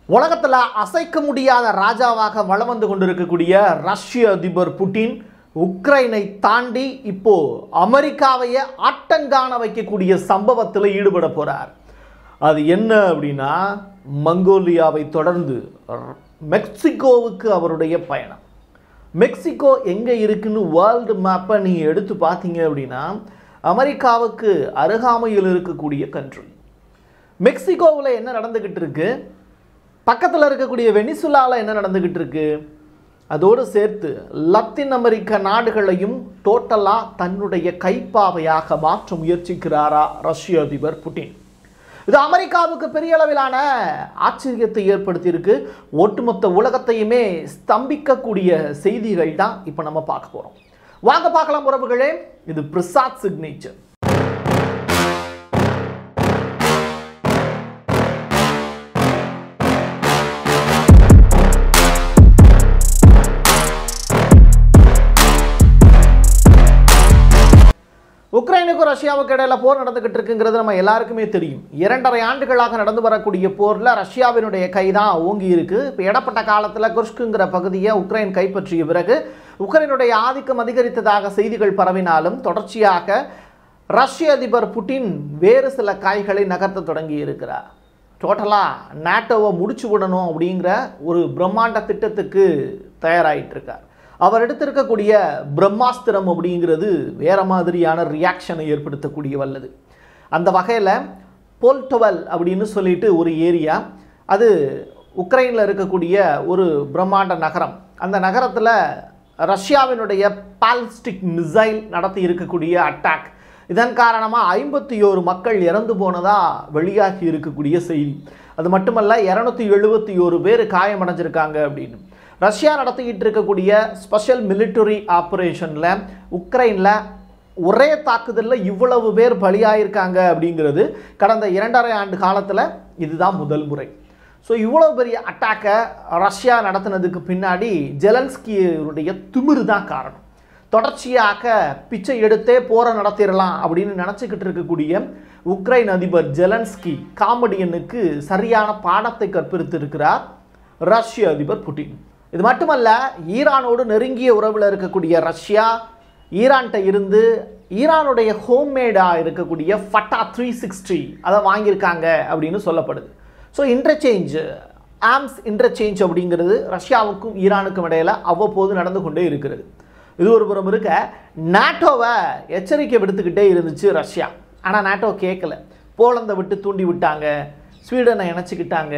உலகத்தில் அசைக்க முடியாத ராஜாவாக வலம் வந்து கொண்டிருக்கக்கூடிய ரஷ்ய அதிபர் புட்டின் உக்ரைனை தாண்டி இப்போ அமெரிக்காவையே ஆட்டங்காண வைக்கக்கூடிய சம்பவத்தில் ஈடுபட போறார் அது என்ன அப்படின்னா மங்கோலியாவை தொடர்ந்து மெக்சிகோவுக்கு அவருடைய பயணம் மெக்சிகோ எங்கே இருக்குன்னு வேர்ல்டு மேப்பை நீங்கள் எடுத்து பார்த்தீங்க அப்படின்னா அமெரிக்காவுக்கு அருகாமையில் இருக்கக்கூடிய கண்ட்ரி மெக்சிகோவில் என்ன நடந்துக்கிட்டு இருக்கு பக்கத்தில் இருக்கக்கூடிய வெனிசுலாவில் என்ன நடந்துக்கிட்டு இருக்கு அதோடு சேர்த்து லத்தீன் அமெரிக்க நாடுகளையும் டோட்டலாக தன்னுடைய கைப்பாவையாக மாற்ற முயற்சிக்கிறாரா ரஷ்ய அதிபர் புட்டின் இது அமெரிக்காவுக்கு பெரிய அளவிலான ஆச்சரியத்தை ஏற்படுத்தியிருக்கு ஒட்டுமொத்த உலகத்தையுமே ஸ்தம்பிக்கக்கூடிய செய்திகள் தான் இப்போ நம்ம பார்க்க போகிறோம் வாங்க பார்க்கலாம் உறவுகளே இது பிரசாத் சிக்னேச்சர் உக்ரைனுக்கும் ரஷ்யாவுக்கு இடையில போர் நடந்துகிட்டு இருக்குங்கிறது நம்ம எல்லாருக்குமே தெரியும் இரண்டரை ஆண்டுகளாக நடந்து வரக்கூடிய போரில் ரஷ்யாவினுடைய கை தான் ஓங்கி இருக்கு இப்போ இடப்பட்ட காலத்தில் குர்ஷ்குங்கிற பகுதியை உக்ரைன் கைப்பற்றிய பிறகு உக்ரைனுடைய ஆதிக்கம் அதிகரித்ததாக செய்திகள் பரவினாலும் தொடர்ச்சியாக ரஷ்ய அதிபர் புட்டின் வேறு சில காய்களை நகர்த்த தொடங்கி இருக்கிறார் டோட்டலாக நாட்டோவை முடிச்சு விடணும் அப்படிங்கிற ஒரு பிரம்மாண்ட திட்டத்துக்கு தயாராகிட்டு இருக்கார் அவர் எடுத்திருக்கக்கூடிய பிரம்மாஸ்திரம் அப்படிங்கிறது வேற மாதிரியான ரியாக்ஷனை ஏற்படுத்தக்கூடிய வல்லது அந்த வகையில் போல்டவல் அப்படின்னு சொல்லிட்டு ஒரு ஏரியா அது உக்ரைனில் இருக்கக்கூடிய ஒரு பிரம்மாண்ட நகரம் அந்த நகரத்தில் ரஷ்யாவினுடைய பாலிஸ்டிக் மிசைல் நடத்தி இருக்கக்கூடிய அட்டாக் இதன் காரணமாக ஐம்பத்தி ஓரு மக்கள் இறந்து போனதாக வெளியாகி இருக்கக்கூடிய செய்தி அது மட்டுமல்ல இரநூத்தி எழுபத்தி ஓரு பேர் காயமடைஞ்சிருக்காங்க அப்படின்னு ரஷ்யா நடத்திக்கிட்டு இருக்கக்கூடிய ஸ்பெஷல் மிலிட்டரி ஆப்ரேஷனில் உக்ரைனில் ஒரே தாக்குதலில் இவ்வளவு பேர் பலியாயிருக்காங்க அப்படிங்கிறது கடந்த இரண்டரை ஆண்டு காலத்தில் இதுதான் முதல் முறை ஸோ இவ்வளோ பெரிய அட்டாக்கை ரஷ்யா நடத்தினதுக்கு பின்னாடி ஜெலன்ஸ்கியுடைய திமிரு தான் காரணம் தொடர்ச்சியாக பிச்சை எடுத்தே போரை நடத்திடலாம் அப்படின்னு நினச்சிக்கிட்டு இருக்கக்கூடிய உக்ரைன் அதிபர் ஜெலன்ஸ்கி காமெடியனுக்கு சரியான பாடத்தை கற்பித்திருக்கிறார் ரஷ்ய அதிபர் புட்டின் இது மட்டுமல்ல ஈரானோடு நெருங்கிய உறவில் இருக்கக்கூடிய ரஷ்யா ஈரான்கிட்ட இருந்து ஈரானுடைய ஹோம்மேடாக இருக்கக்கூடிய ஃபட்டா த்ரீ சிக்ஸ்டி அதை வாங்கியிருக்காங்க அப்படின்னு சொல்லப்படுது ஸோ இன்டர்சேஞ்ச் ஆம்ஸ் இன்டர்சேஞ்ச் அப்படிங்கிறது ரஷ்யாவுக்கும் ஈரானுக்கும் இடையில அவ்வப்போது நடந்து கொண்டே இருக்கிறது இது ஒரு புறம் இருக்க நாட்டோவை எச்சரிக்கை விடுத்துக்கிட்டே இருந்துச்சு ரஷ்யா ஆனால் நாட்டோ கேட்கல போலந்தை விட்டு தூண்டி விட்டாங்க ஸ்வீடனை இணைச்சிக்கிட்டாங்க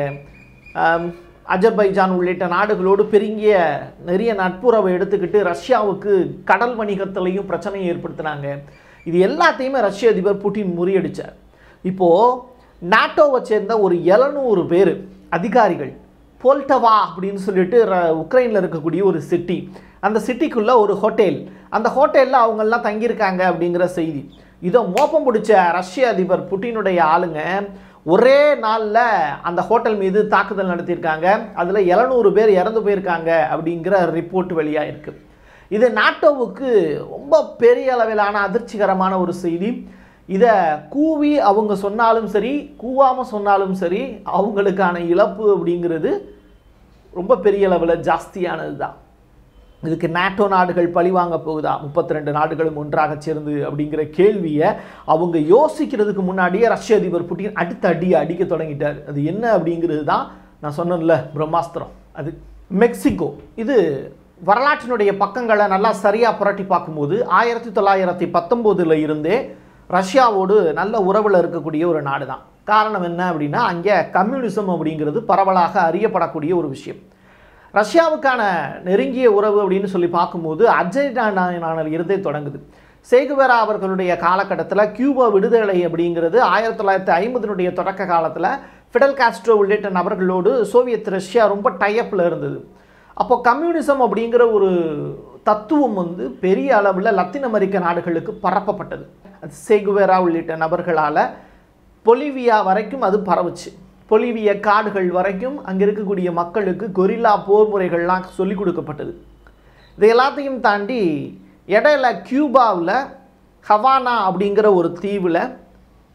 ஆம், அஜர்பைஜான் உள்ளிட்ட நாடுகளோடு பெருங்கிய நிறைய நட்புறவை எடுத்துக்கிட்டு ரஷ்யாவுக்கு கடல் வணிகத்திலையும் பிரச்சனையை ஏற்படுத்தினாங்க இது எல்லாத்தையுமே ரஷ்ய அதிபர் புட்டின் முறியடிச்சார் இப்போது நாட்டோவை சேர்ந்த ஒரு எழுநூறு பேர் அதிகாரிகள் போல்டவா அப்படின்னு சொல்லிட்டு ர- உக்ரைனில் இருக்கக்கூடிய ஒரு சிட்டி அந்த சிட்டிக்குள்ள ஒரு ஹோட்டல் அந்த ஹோட்டலில் அவங்கெல்லாம் தங்கியிருக்காங்க அப்படிங்கிற செய்தி இதை மோப்பம் பிடிச்ச ரஷ்ய அதிபர் புட்டினுடைய ஆளுங்க ஒரே நாளில் அந்த ஹோட்டல் மீது தாக்குதல் நடத்தியிருக்காங்க அதில் எழுநூறு பேர் இறந்து போயிருக்காங்க அப்படிங்கிற ரிப்போர்ட் வெளியாயிருக்கு இது நாட்டோவுக்கு ரொம்ப பெரிய அளவிலான அதிர்ச்சிகரமான ஒரு செய்தி இதை கூவி அவங்க சொன்னாலும் சரி கூவாமல் சொன்னாலும் சரி அவங்களுக்கான இழப்பு அப்படிங்கிறது ரொம்ப பெரிய அளவில் ஜாஸ்தியானது தான் இதுக்கு நாட்டோ நாடுகள் பழி வாங்க போகுதா முப்பத்தி ரெண்டு நாடுகளும் ஒன்றாக சேர்ந்து அப்படிங்கிற கேள்வியை அவங்க யோசிக்கிறதுக்கு முன்னாடியே ரஷ்ய அதிபர் புட்டின் அடுத்த அடியை அடிக்க தொடங்கிட்டார் அது என்ன அப்படிங்கிறது தான் நான் சொன்னேன்ல பிரம்மாஸ்திரம் அது மெக்சிகோ இது வரலாற்றினுடைய பக்கங்களை நல்லா சரியாக புரட்டி பார்க்கும்போது ஆயிரத்தி தொள்ளாயிரத்தி பத்தொம்போதில் இருந்தே ரஷ்யாவோடு நல்ல உறவில் இருக்கக்கூடிய ஒரு நாடு தான் காரணம் என்ன அப்படின்னா அங்கே கம்யூனிசம் அப்படிங்கிறது பரவலாக அறியப்படக்கூடிய ஒரு விஷயம் ரஷ்யாவுக்கான நெருங்கிய உறவு அப்படின்னு சொல்லி பார்க்கும்போது அர்ஜென்டினாவில் இருந்தே தொடங்குது சேகுவேரா அவர்களுடைய காலகட்டத்தில் கியூபா விடுதலை அப்படிங்கிறது ஆயிரத்தி தொள்ளாயிரத்தி ஐம்பதினுடைய தொடக்க காலத்தில் ஃபிடல் காஸ்ட்ரோ உள்ளிட்ட நபர்களோடு சோவியத் ரஷ்யா ரொம்ப டைப்பில் இருந்தது அப்போ கம்யூனிசம் அப்படிங்கிற ஒரு தத்துவம் வந்து பெரிய அளவில் லத்தீன் அமெரிக்க நாடுகளுக்கு பரப்பப்பட்டது அது சேகுவேரா உள்ளிட்ட நபர்களால் பொலிவியா வரைக்கும் அது பரவுச்சு பொலிவிய காடுகள் வரைக்கும் அங்கே இருக்கக்கூடிய மக்களுக்கு கொரில்லா போர் முறைகள்லாம் சொல்லிக் கொடுக்கப்பட்டது இது எல்லாத்தையும் தாண்டி இடையில கியூபாவில் ஹவானா அப்படிங்கிற ஒரு தீவில்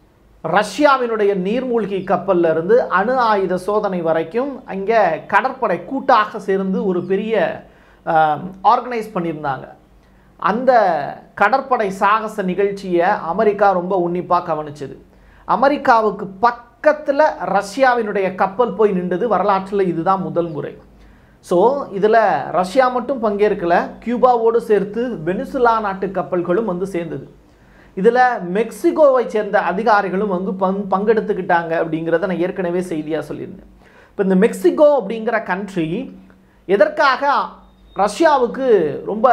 ரஷ்யாவினுடைய நீர்மூழ்கி கப்பல்ல இருந்து அணு ஆயுத சோதனை வரைக்கும் அங்கே கடற்படை கூட்டாக சேர்ந்து ஒரு பெரிய ஆர்கனைஸ் பண்ணியிருந்தாங்க அந்த கடற்படை சாகச நிகழ்ச்சியை அமெரிக்கா ரொம்ப உன்னிப்பாக கவனிச்சது அமெரிக்காவுக்கு பக்கத்தில் ரஷ்யாவினுடைய கப்பல் போய் நின்றது வரலாற்றில் இதுதான் முதல் முறை ஸோ இதில் ரஷ்யா மட்டும் பங்கேற்கல கியூபாவோடு சேர்த்து வெனிசுலா நாட்டு கப்பல்களும் வந்து சேர்ந்தது இதில் மெக்சிகோவை சேர்ந்த அதிகாரிகளும் வந்து பங் பங்கெடுத்துக்கிட்டாங்க அப்படிங்கிறத நான் ஏற்கனவே செய்தியாக சொல்லியிருந்தேன் இப்போ இந்த மெக்சிகோ அப்படிங்கிற கண்ட்ரி எதற்காக ரஷ்யாவுக்கு ரொம்ப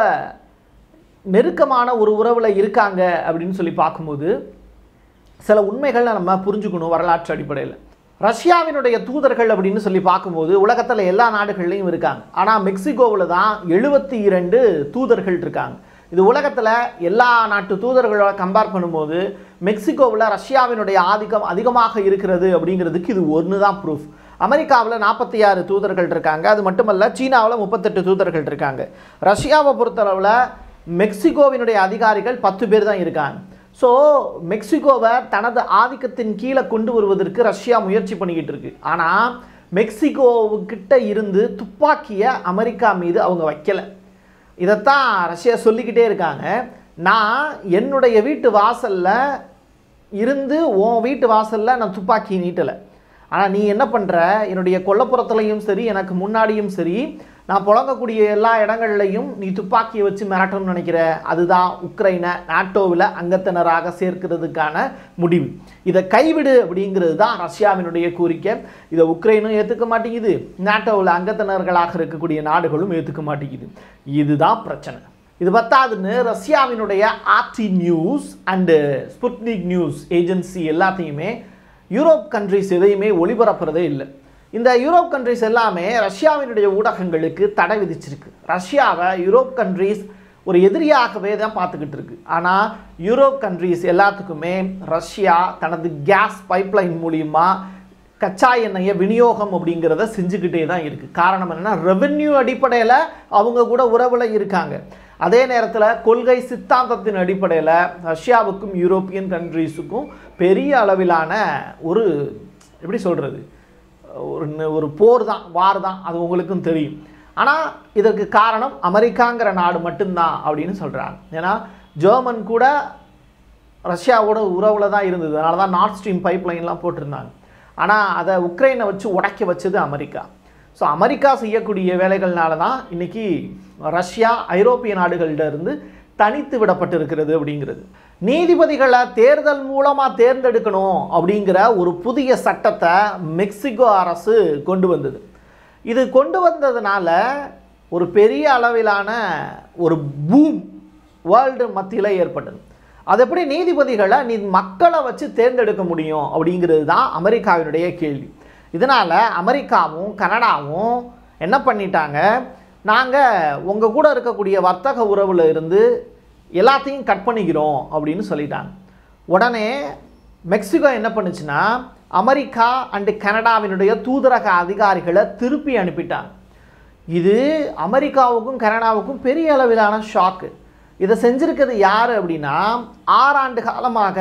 நெருக்கமான ஒரு உறவில் இருக்காங்க அப்படின்னு சொல்லி பார்க்கும்போது சில உண்மைகளை நம்ம புரிஞ்சுக்கணும் வரலாற்று அடிப்படையில் ரஷ்யாவினுடைய தூதர்கள் அப்படின்னு சொல்லி பார்க்கும்போது உலகத்தில் எல்லா நாடுகள்லையும் இருக்காங்க ஆனால் மெக்சிகோவில் தான் எழுபத்தி இரண்டு தூதர்கள் இருக்காங்க இது உலகத்தில் எல்லா நாட்டு தூதர்களோட கம்பேர் பண்ணும்போது மெக்சிகோவில் ரஷ்யாவினுடைய ஆதிக்கம் அதிகமாக இருக்கிறது அப்படிங்கிறதுக்கு இது ஒன்று தான் ப்ரூஃப் அமெரிக்காவில் நாற்பத்தி ஆறு தூதர்கள் இருக்காங்க அது மட்டுமல்ல சீனாவில் முப்பத்தெட்டு தூதர்கள் இருக்காங்க ரஷ்யாவை பொறுத்தளவில் மெக்சிகோவினுடைய அதிகாரிகள் பத்து பேர் தான் இருக்காங்க ஸோ மெக்சிகோவை தனது ஆதிக்கத்தின் கீழே கொண்டு வருவதற்கு ரஷ்யா முயற்சி பண்ணிக்கிட்டு இருக்கு ஆனால் மெக்சிகோவுக்கிட்ட இருந்து துப்பாக்கியை அமெரிக்கா மீது அவங்க வைக்கலை இதைத்தான் ரஷ்யா சொல்லிக்கிட்டே இருக்காங்க நான் என்னுடைய வீட்டு வாசலில் இருந்து உன் வீட்டு வாசலில் நான் துப்பாக்கி நீட்டலை ஆனால் நீ என்ன பண்ணுற என்னுடைய கொல்லப்புறத்துலையும் சரி எனக்கு முன்னாடியும் சரி நான் புழங்கக்கூடிய எல்லா இடங்கள்லையும் நீ துப்பாக்கியை வச்சு மிரட்டணும்னு நினைக்கிற அதுதான் உக்ரைனை நாட்டோவில் அங்கத்தினராக சேர்க்கிறதுக்கான முடிவு இதை கைவிடு அப்படிங்கிறது தான் ரஷ்யாவினுடைய கோரிக்கை இதை உக்ரைனும் ஏற்றுக்க மாட்டேங்குது நாட்டோவில் அங்கத்தினர்களாக இருக்கக்கூடிய நாடுகளும் ஏற்றுக்க மாட்டேங்குது இதுதான் பிரச்சனை இது பத்தாதுன்னு ரஷ்யாவினுடைய RT news and Sputnik news agency எல்லாத்தையுமே யூரோப் கண்ட்ரிஸ் எதையுமே ஒளிபரப்புறதே இல்லை இந்த யூரோப் கண்ட்ரிஸ் எல்லாமே ரஷ்யாவினுடைய ஊடகங்களுக்கு தடை விதிச்சிருக்கு ரஷ்யாவை யூரோப் கண்ட்ரிஸ் ஒரு எதிரியாகவே தான் பார்த்துக்கிட்டு இருக்கு ஆனால் யூரோப் கண்ட்ரிஸ் எல்லாத்துக்குமே ரஷ்யா தனது கேஸ் பைப்லைன் மூலியமா கச்சா எண்ணெயை விநியோகம் அப்படிங்கிறத செஞ்சுக்கிட்டே தான் இருக்குது காரணம் என்னென்னா ரெவென்யூ அடிப்படையில் அவங்க கூட உறவில் இருக்காங்க அதே நேரத்தில் கொள்கை சித்தாந்தத்தின் அடிப்படையில் ரஷ்யாவுக்கும் யூரோப்பியன் கண்ட்ரீஸுக்கும் பெரிய அளவிலான ஒரு எப்படி சொல்கிறது ஒரு ஒரு போர் தான் வார் தான் அது உங்களுக்கும் தெரியும் ஆனால் இதற்கு காரணம் அமெரிக்காங்கிற நாடு மட்டும்தான் அப்படின்னு சொல்கிறாங்க ஏன்னா ஜெர்மன் கூட ரஷ்யாவோட உறவில் தான் இருந்தது அதனால தான் நார்த் ஸ்ட்ரீம் பைப் லைன்லாம் போட்டிருந்தாங்க ஆனால் அதை உக்ரைனை வச்சு உடைக்க வச்சது அமெரிக்கா ஸோ அமெரிக்கா செய்யக்கூடிய வேலைகள்னால தான் இன்றைக்கி ரஷ்யா ஐரோப்பிய நாடுகள்கிட்ட இருந்து தனித்து விடப்பட்டிருக்கிறது அப்படிங்கிறது நீதிபதிகளை தேர்தல் மூலமாக தேர்ந்தெடுக்கணும் அப்படிங்கிற ஒரு புதிய சட்டத்தை மெக்சிகோ அரசு கொண்டு வந்தது இது கொண்டு வந்ததுனால ஒரு பெரிய அளவிலான ஒரு பூம் வேர்ல்டு மத்தியில் ஏற்பட்டது அது எப்படி நீதிபதிகளை நீ மக்களை வச்சு தேர்ந்தெடுக்க முடியும் அப்படிங்கிறது தான் அமெரிக்காவினுடைய கேள்வி இதனால் அமெரிக்காவும் கனடாவும் என்ன பண்ணிட்டாங்க நாங்கள் உங்கள் கூட இருக்கக்கூடிய வர்த்தக உறவில் இருந்து எல்லாத்தையும் கட் பண்ணிக்கிறோம் அப்படின்னு சொல்லிட்டாங்க உடனே மெக்சிகோ என்ன பண்ணுச்சுன்னா அமெரிக்கா அண்டு கனடாவினுடைய தூதரக அதிகாரிகளை திருப்பி அனுப்பிட்டாங்க இது அமெரிக்காவுக்கும் கனடாவுக்கும் பெரிய அளவிலான ஷாக்கு இதை செஞ்சிருக்கிறது யார் அப்படின்னா ஆறாண்டு காலமாக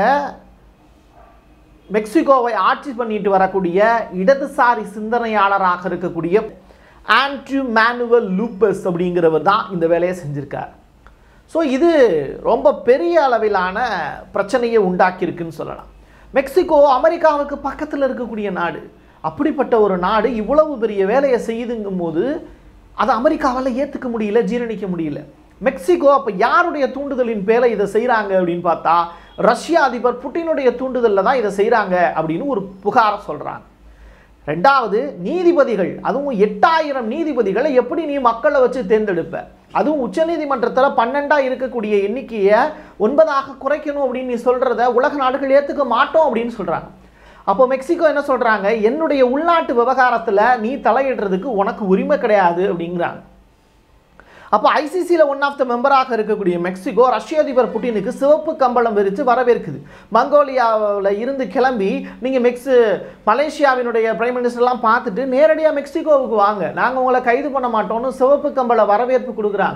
மெக்சிகோவை ஆட்சி பண்ணிட்டு வரக்கூடிய இடதுசாரி சிந்தனையாளராக இருக்கக்கூடிய ஆண்ட்ரியூ மேனுவல் லூப்பஸ் அப்படிங்கிறவர் தான் இந்த வேலையை செஞ்சிருக்கார் ஸோ இது ரொம்ப பெரிய அளவிலான பிரச்சனையை உண்டாக்கியிருக்குன்னு சொல்லலாம் மெக்சிகோ அமெரிக்காவுக்கு பக்கத்தில் இருக்கக்கூடிய நாடு அப்படிப்பட்ட ஒரு நாடு இவ்வளவு பெரிய வேலையை செய்யுதுங்கும் போது அதை அமெரிக்காவால் ஏற்றுக்க முடியல ஜீரணிக்க முடியல மெக்சிகோ அப்போ யாருடைய தூண்டுதலின் பேரை இதை செய்கிறாங்க அப்படின்னு பார்த்தா ரஷ்ய அதிபர் புட்டினுடைய தூண்டுதலில் தான் இதை செய்கிறாங்க அப்படின்னு ஒரு புகாரை சொல்கிறாங்க ரெண்டாவது நீதிபதிகள் அதுவும் எட்டாயிரம் நீதிபதிகளை எப்படி நீ மக்களை வச்சு தேர்ந்தெடுப்ப அதுவும் உச்சநீதிமன்றத்தில் பன்னெண்டா இருக்கக்கூடிய எண்ணிக்கையை ஒன்பதாக குறைக்கணும் அப்படின்னு நீ சொல்கிறத உலக நாடுகள் ஏற்றுக்க மாட்டோம் அப்படின்னு சொல்கிறாங்க அப்போ மெக்சிகோ என்ன சொல்கிறாங்க என்னுடைய உள்நாட்டு விவகாரத்தில் நீ தலையிடுறதுக்கு உனக்கு உரிமை கிடையாது அப்படிங்கிறாங்க அப்போ ஐசிசியில் ஒன் ஆஃப் த மெம்பராக இருக்கக்கூடிய மெக்சிகோ ரஷ்ய அதிபர் புட்டினுக்கு சிவப்பு கம்பளம் விரித்து வரவேற்குது மங்கோலியாவில் இருந்து கிளம்பி நீங்கள் மெக்ஸு மலேசியாவினுடைய பிரைம் மினிஸ்டர்லாம் பார்த்துட்டு நேரடியாக மெக்சிகோவுக்கு வாங்க நாங்கள் உங்களை கைது பண்ண மாட்டோம்னு சிவப்பு கம்பள வரவேற்பு கொடுக்குறாங்க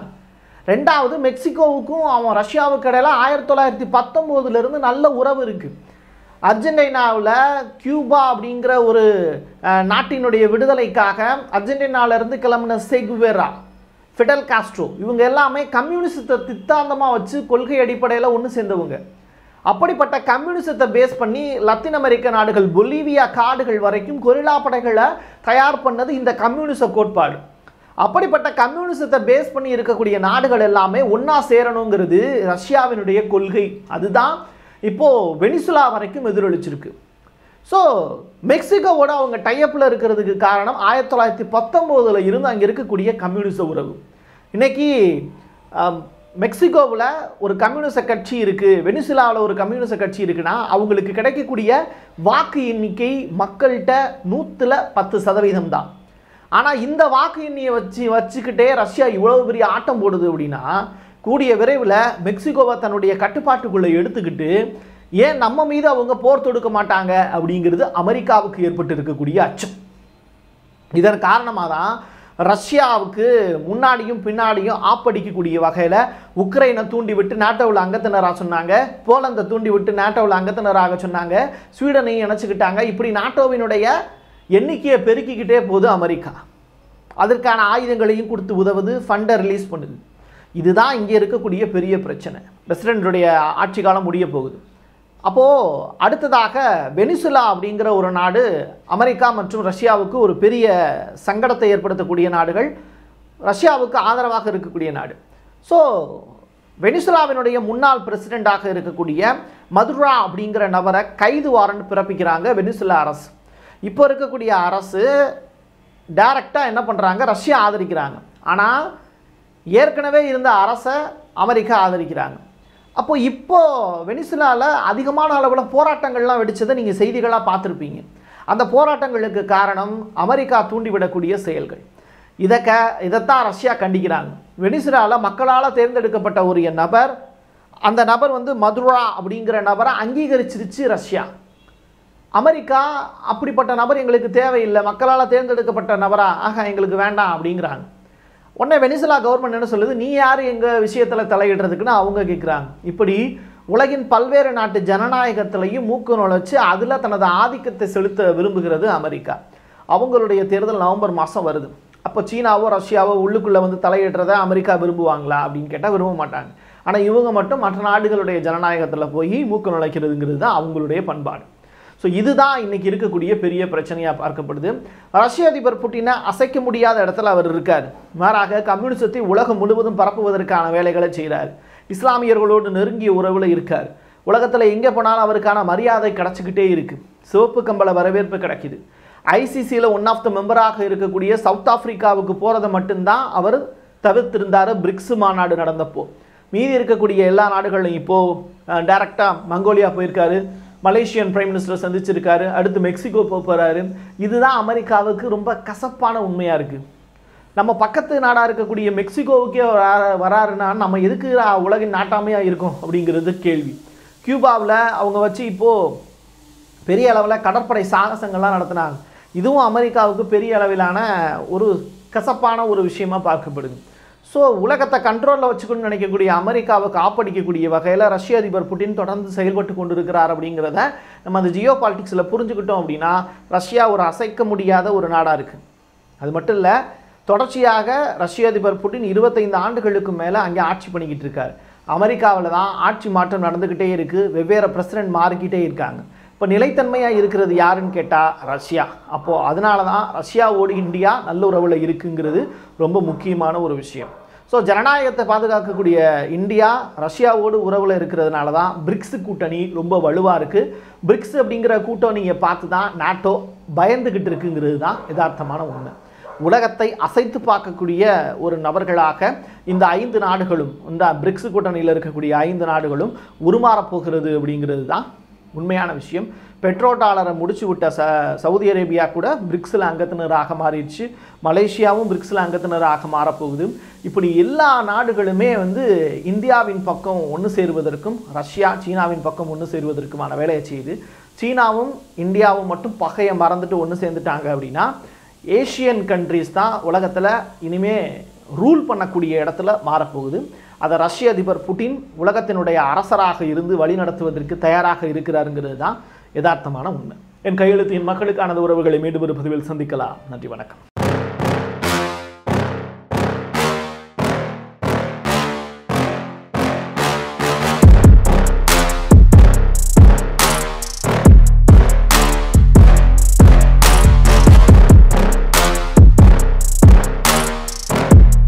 ரெண்டாவது மெக்சிகோவுக்கும் அவன் ரஷ்யாவுக்கு இடையில ஆயிரத்தி தொள்ளாயிரத்தி பத்தொம்போதுலேருந்து நல்ல உறவு இருக்குது அர்ஜென்டினாவில் கியூபா அப்படிங்கிற ஒரு அஹ், நாட்டினுடைய விடுதலைக்காக அர்ஜென்டினாவிலேருந்து கிளம்பின செகுவேரா ஃபிடல் காஸ்ட்ரோ இவங்க எல்லாமே கம்யூனிசத்தை தித்தாந்தமாக வச்சு கொள்கை அடிப்படையில் ஒன்று சேர்ந்தவங்க அப்படிப்பட்ட கம்யூனிசத்தை பேஸ் பண்ணி லத்தீன் அமெரிக்க நாடுகள் பொலிவியா காடுகள் வரைக்கும் கொரில்லா படைகளை தயார் பண்ணது இந்த கம்யூனிச கோட்பாடு அப்படிப்பட்ட கம்யூனிசத்தை பேஸ் பண்ணி இருக்கக்கூடிய நாடுகள் எல்லாமே ஒன்றா சேரணுங்கிறது ரஷ்யாவினுடைய கொள்கை அதுதான் இப்போ வெனிசுலா வரைக்கும் எதிரொலிச்சிருக்கு ஸோ மெக்சிகோவோட அவங்க டைப்பில் இருக்கிறதுக்கு காரணம் ஆயிரத்தி தொள்ளாயிரத்தி பத்தொம்போதில் இருந்து அங்கே இருக்கக்கூடிய கம்யூனிச உறவு இன்னைக்கு ஆம், மெக்சிகோவில் ஒரு கம்யூனிச கட்சி இருக்குது வெனிசுலாவில் ஒரு கம்யூனிச கட்சி இருக்குன்னா அவங்களுக்கு கிடைக்கக்கூடிய வாக்கு எண்ணிக்கை மக்கள்கிட்ட நூற்றில் பத்து சதவீதம் தான் ஆனால் இந்த வாக்கு எண்ணியை வச்சு வச்சுக்கிட்டே ரஷ்யா இவ்வளவு பெரிய ஆட்டம் போடுது அப்படின்னா கூடிய விரைவில் மெக்சிகோவை தன்னுடைய கட்டுப்பாட்டுக்குள்ளே எடுத்துக்கிட்டு ஏன் நம்ம மீது அவங்க போர் தொடுக்க மாட்டாங்க அப்படிங்கிறது அமெரிக்காவுக்கு ஏற்பட்டு இருக்கக்கூடிய அச்சம் இதன் காரணமாக தான் ரஷ்யாவுக்கு முன்னாடியும் பின்னாடியும் ஆப்படிக்கக்கூடிய வகையில் உக்ரைனை தூண்டி விட்டு நாட்டோவில் அங்கத்தினராக சொன்னாங்க போலந்தை தூண்டி விட்டு நாட்டோவில் அங்கத்தினராக சொன்னாங்க ஸ்வீடனையும் இணைச்சிக்கிட்டாங்க இப்படி நாட்டோவினுடைய எண்ணிக்கையை பெருக்கிக்கிட்டே போகுது அமெரிக்கா அதற்கான ஆயுதங்களையும் கொடுத்து உதவுது ஃபண்டை ரிலீஸ் பண்ணுது இதுதான் இங்கே இருக்கக்கூடிய பெரிய பிரச்சனை பிரசிடென்ட்டுடைய ஆட்சி காலம் முடிய போகுது அப்போது அடுத்ததாக வெனிசுலா அப்படிங்கிற ஒரு நாடு அமெரிக்கா மற்றும் ரஷ்யாவுக்கு ஒரு பெரிய சங்கடத்தை ஏற்படுத்தக்கூடிய நாடுகள் ரஷ்யாவுக்கு ஆதரவாக இருக்கக்கூடிய நாடு ஸோ வெனிசுலாவினுடைய முன்னாள் பிரசிடெண்டாக இருக்கக்கூடிய மதுரா அப்படிங்கிற நபரை கைது வாரண்ட் பிறப்பிக்கிறாங்க வெனிசுலா அரசு இப்போ இருக்கக்கூடிய அரசு டைரக்டாக என்ன பண்ணுறாங்க ரஷ்யா ஆதரிக்கிறாங்க ஆனால் ஏற்கனவே இருந்த அரசை அமெரிக்கா ஆதரிக்கிறாங்க அப்போ இப்போ வெனிசுலாவில் அதிகமான அளவில் போராட்டங்கள்லாம் வெடிச்சதை நீங்கள் செய்திகளாக பார்த்துருப்பீங்க அந்த போராட்டங்களுக்கு காரணம் அமெரிக்கா தூண்டிவிடக்கூடிய செயல்கள் இதை க இதைத்தான் ரஷ்யா கண்டிக்கிறாங்க வெனிசுலாவில் மக்களால் தேர்ந்தெடுக்கப்பட்ட ஒரு நபர் அந்த நபர் வந்து மதுரா அப்படிங்கிற நபரை அங்கீகரிச்சிருச்சு ரஷ்யா அமெரிக்கா அப்படிப்பட்ட நபர் எங்களுக்கு தேவையில்லை மக்களால் தேர்ந்தெடுக்கப்பட்ட நபரா ஆக எங்களுக்கு வேண்டாம் அப்படிங்கிறாங்க உடனே வெனிசுலா கவர்மெண்ட் என்ன சொல்லுது நீ யார் எங்கள் விஷயத்தில் தலையிடுறதுக்குன்னு அவங்க கேட்குறாங்க இப்படி உலகின் பல்வேறு நாட்டு ஜனநாயகத்திலையும் மூக்கு நுழைச்சு அதில் தனது ஆதிக்கத்தை செலுத்த விரும்புகிறது அமெரிக்கா அவங்களுடைய தேர்தல் நவம்பர் மாதம் வருது அப்போ சீனாவோ ரஷ்யாவோ உள்ளுக்குள்ளே வந்து தலையிடுறதை அமெரிக்கா விரும்புவாங்களா அப்படின்னு கேட்டால் விரும்ப மாட்டாங்க ஆனால் இவங்க மட்டும் மற்ற நாடுகளுடைய ஜனநாயகத்தில் போய் மூக்கு நுழைக்கிறதுங்கிறது தான் அவங்களுடைய பண்பாடு ஸோ இதுதான் இன்னைக்கு இருக்கக்கூடிய பெரிய பிரச்சனையாக பார்க்கப்படுது ரஷ்ய அதிபர் புட்டினை அசைக்க முடியாத இடத்துல அவர் இருக்கார் மாறாக கம்யூனிசத்தை உலகம் முழுவதும் பரப்புவதற்கான வேலைகளை செய்கிறார் இஸ்லாமியர்களோடு நெருங்கிய உறவில் இருக்கார் உலகத்தில் எங்கே போனாலும் அவருக்கான மரியாதை கிடச்சிக்கிட்டே இருக்கு சிவப்பு கம்பள வரவேற்பு கிடைக்குது ஐசிசியில் ஒன் ஆஃப் த மெம்பராக இருக்கக்கூடிய சவுத் ஆப்பிரிக்காவுக்கு போகிறத மட்டும்தான் அவர் தவிர்த்திருந்தார் பிரிக்ஸ் மாநாடு நடந்தப்போ மீதி இருக்கக்கூடிய எல்லா நாடுகளையும் இப்போது டைரக்டாக மங்கோலியா போயிருக்காரு மலேசியன் பிரைம் மினிஸ்டர் சந்திச்சிருக்காரு அடுத்து மெக்சிகோ போக போகிறாரு இதுதான் அமெரிக்காவுக்கு ரொம்ப கசப்பான உண்மையாக இருக்குது நம்ம பக்கத்து நாடாக இருக்கக்கூடிய மெக்சிகோவுக்கே வரா- வராருன்னா நம்ம எதுக்கு ஆ- உலகின் நாட்டாமையாக இருக்கோம் அப்படிங்கிறது கேள்வி கியூபாவில் அவங்க வச்சு இப்போது பெரிய அளவில் கடற்படை சாகசங்கள்லாம் நடத்தினாங்க இதுவும் அமெரிக்காவுக்கு பெரிய அளவிலான ஒரு கசப்பான ஒரு விஷயமா பார்க்கப்படுது ஸோ உலகத்தை கண்ட்ரோலில் வச்சுக்கணும்னு நினைக்கக்கூடிய அமெரிக்காவுக்கு ஆப்படிக்கக்கூடிய வகையில் ரஷ்ய அதிபர் புட்டின் தொடர்ந்து செயல்பட்டு கொண்டிருக்கிறார் அப்படிங்கிறத நம்ம அந்த ஜியோ பாலிட்டிக்ஸில் புரிஞ்சுக்கிட்டோம் அப்படின்னா ரஷ்யா ஒரு அசைக்க முடியாத ஒரு நாடாக இருக்குது அது மட்டும் இல்லை தொடர்ச்சியாக ரஷ்ய அதிபர் புட்டின் இருபத்தைந்து ஆண்டுகளுக்கு மேலே அங்கே ஆட்சி பண்ணிக்கிட்டு இருக்கார் அமெரிக்காவில் தான் ஆட்சி மாற்றம் நடந்துக்கிட்டே இருக்குது வெவ்வேறு பிரசிடென்ட் மாறிக்கிட்டே இருக்காங்க இப்போ நிலைத்தன்மையாக இருக்கிறது யாருன்னு கேட்டால் ரஷ்யா அப்போது அதனால தான் ரஷ்யாவோடு இந்தியா நல்லுறவில் இருக்குங்கிறது ரொம்ப முக்கியமான ஒரு விஷயம் ஸோ ஜனநாயகத்தை பாதுகாக்கக்கூடிய இந்தியா ரஷ்யாவோடு உறவில் இருக்கிறதுனால தான் பிரிக்ஸ் கூட்டணி ரொம்ப வலுவாக இருக்குது பிரிக்ஸ் அப்படிங்கிற கூட்டணியை பார்த்து தான் நாட்டோ பயந்துக்கிட்டு இருக்குங்கிறது தான் யதார்த்தமான உண்மை உலகத்தை அசைத்து பார்க்கக்கூடிய ஒரு நபர்களாக இந்த ஐந்து நாடுகளும் இந்த பிரிக்ஸ் கூட்டணியில் இருக்கக்கூடிய ஐந்து நாடுகளும் உருமாறப் போகிறது அப்படிங்கிறது தான் உண்மையான விஷயம் பெட்ரோ டாலரை முடிச்சு விட்ட ச சவுதி அரேபியா கூட பிரிக்ஸில் அங்கத்தினராக மாறிடுச்சு மலேசியாவும் பிரிக்ஸில் அங்கத்தினராக மாறப்போகுது இப்படி எல்லா நாடுகளுமே வந்து இந்தியாவின் பக்கம் ஒன்று சேருவதற்கும் ரஷ்யா சீனாவின் பக்கம் ஒன்று சேருவதற்குமான வேலையை செய்யுது சீனாவும் இந்தியாவும் மட்டும் பகையை மறந்துட்டு ஒன்று சேர்ந்துட்டாங்க அப்படின்னா ஏஷியன் கண்ட்ரீஸ் தான் உலகத்தில் இனிமே ரூல் பண்ணக்கூடிய இடத்துல மாறப்போகுது அதை ரஷ்ய அதிபர் புட்டின் உலகத்தினுடைய அரசராக இருந்து வழிநடத்துவதற்கு தயாராக இருக்கிறாருங்கிறது தான் யதார்த்தமான உண்மை என் கையெழுத்தின் மக்களுக்கானது உறவுகளை மீண்டும் ஒரு பதிவில் சந்திக்கலாம் நன்றி வணக்கம்